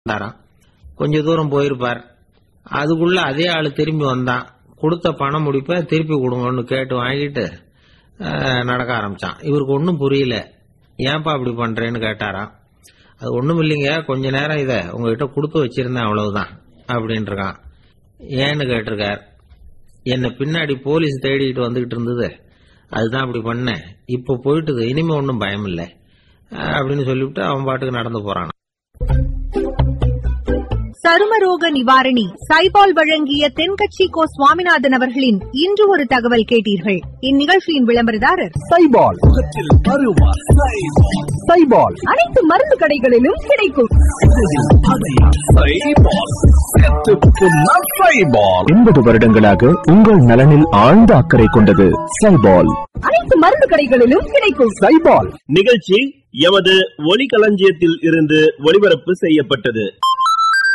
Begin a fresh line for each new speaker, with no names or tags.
வந்தாராம் கொஞ்ச தூரம் போயிருப்பார் அதுக்குள்ள அதே ஆளு திரும்பி வந்தான் கொடுத்த பணம் முடிப்ப திருப்பி கொடுங்கன்னு கேட்டு வாங்கிட்டு அஹ், நடக்க ஆரம்பிச்சான் இவருக்கு ஒன்றும் புரியல ஏன்பா இப்படி பண்றேன்னு கேட்டாராம் அது ஒன்றும் இல்லைங்க கொஞ்ச நேரம் இதை உங்ககிட்ட கொடுத்து வச்சிருந்தேன் அவ்வளவுதான் அப்படின்ட்டு இருக்கான் ஏன்னு கேட்டிருக்கார் என்னை பின்னாடி போலீஸ் தேடிட்டு வந்துகிட்டு இருந்தது அதுதான் அப்படி பண்ணேன் இப்போ போயிட்டுது இனிமே ஒன்றும் பயம் இல்லை அஹ், அப்படின்னு சொல்லிவிட்டு அவன் பாட்டுக்கு நடந்து போறான்
சருமரோக நிவாரணி சைபால் வழங்கிய தென்கட்சி கோ சுவாமிநாதன் அவர்களின் இன்று ஒரு தகவல் கேட்டீர்கள் இந்நிகழ்ச்சியின் விளம்பரதாரர்
சைபால் முகத்தில் அருவா சைபால்
அனைத்து மருந்து கடைகளிலும் கிடைக்கும்
எண்பது வருடங்களாக உங்கள் நலனில் ஆழ்ந்த அக்கறை கொண்டது சைபால்
அனைத்து மருந்து கடைகளிலும் கிடைக்கும்
சைபால்
நிகழ்ச்சி எமது ஒலிகளஞ்சியத்தில் இருந்து ஒளிபரப்பு செய்யப்பட்டது